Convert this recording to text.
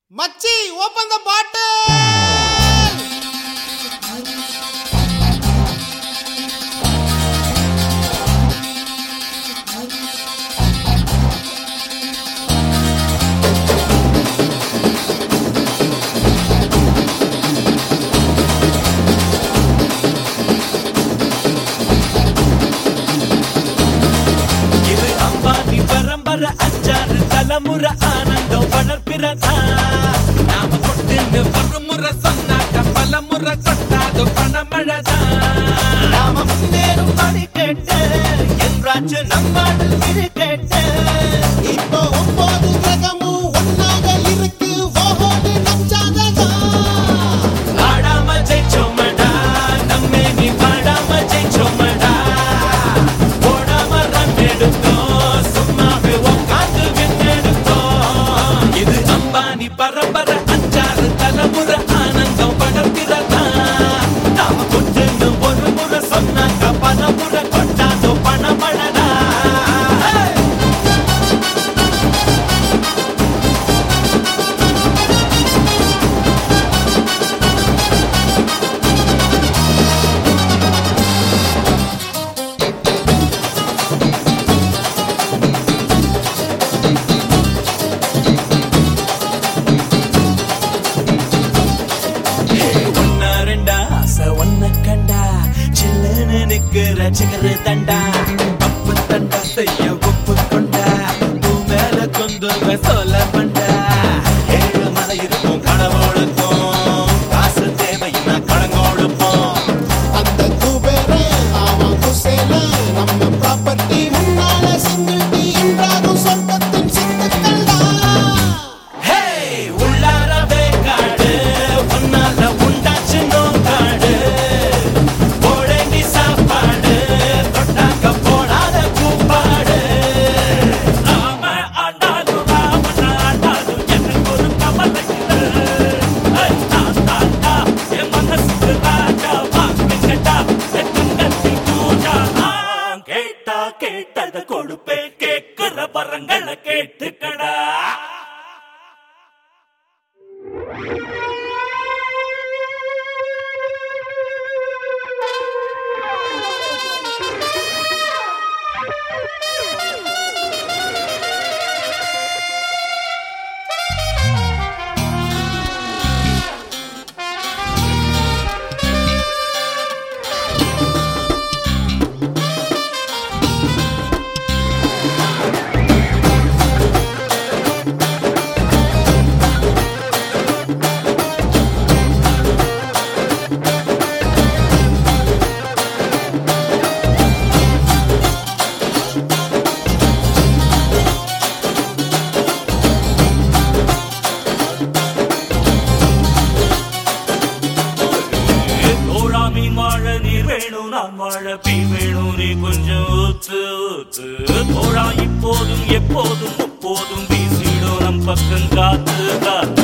மச்சி open the பாட்டில் இது அம்பானி பரம்பரை அஞ்சாறு தலைமுறை ஆனந்தம் வளர்ப்பிறதா நாம கொட்டுன்னு ஒரு முறை சொன்னாக்க பல முறை கொட்டாது பணமழதா நாம முன்னேறும் படி கேட்டு என்றாச்சு நம்மாடு இது கேட்டு இப்போ ஒன்பது கிரகமும் ஒன்னாக இருக்கு ஓஹோடு நச்சாததா ஆடாம ஜெயிச்சோமடா நம்மே நீ பாடாம ஜெயிச்சோமடா போடாம ரன் எடுத்தோம் சும்மாவே உட்காந்து விண்ணெடுத்தோம் இது அம்பானி பரம்பரை அஞ்சாறு தலைமுறை ஆனந்தம் படர்கிறதா நாம கொஞ்சம் ஒரு முறை சொன்னாக்க பல முறை கொண்டாதோ பணமழடா Hey! ஒன்னா ரெண்டா ஆசை ஒன்ன கண்டா சில்லுன்னு நிக்கிற சிகரு தண்டா அப்பு தண்டா செய்ய ஒப்பு கொண்டா பூ மேல கொண்டு சொல்ல பண்டா ஏழு மலை இருக்கும் கடவுளுக்கும் காசு தேவைன்னா கடங்கோடுப்போம் அந்த குபேரே அவன் குசேல நம்ம ப்ராப்பர்ட்டி முன்னால சிங்கிள் டீ என்றாலும் சொர்க்கத்தின் சித்துக்கள்டா ஹே உள்ளாரவே காடு உன்னால உண்டாச்சு நோக்காடு போடேண்டி சாப்பாடு தொட்டாக்க போடாத கூப்பாடு நாம ஆண்டாலும் ராமன் ஆண்டாலும் எனக்கு ஒரு கவலை இல்லை. ஐ, நான் தாண்டா, என் மனசுக்கு ராஜா, வாக்கு கேட்டா, என் துங்கத்தில் பூஜா. நான் கேட்டா கேட்டதை கொடுப்பேன் கேட்கிற வரங்களை கேட்டுக்கடா தோழா மீன் வாழ நீர் வேணும் நான் வாழ பீ வேணும் நீ கொஞ்சம் ஊத்து ஊத்து தோழா இப்போதும் எப்போதும் முப்போதும் வீசிடும் நம் பக்கம் காத்து காத்து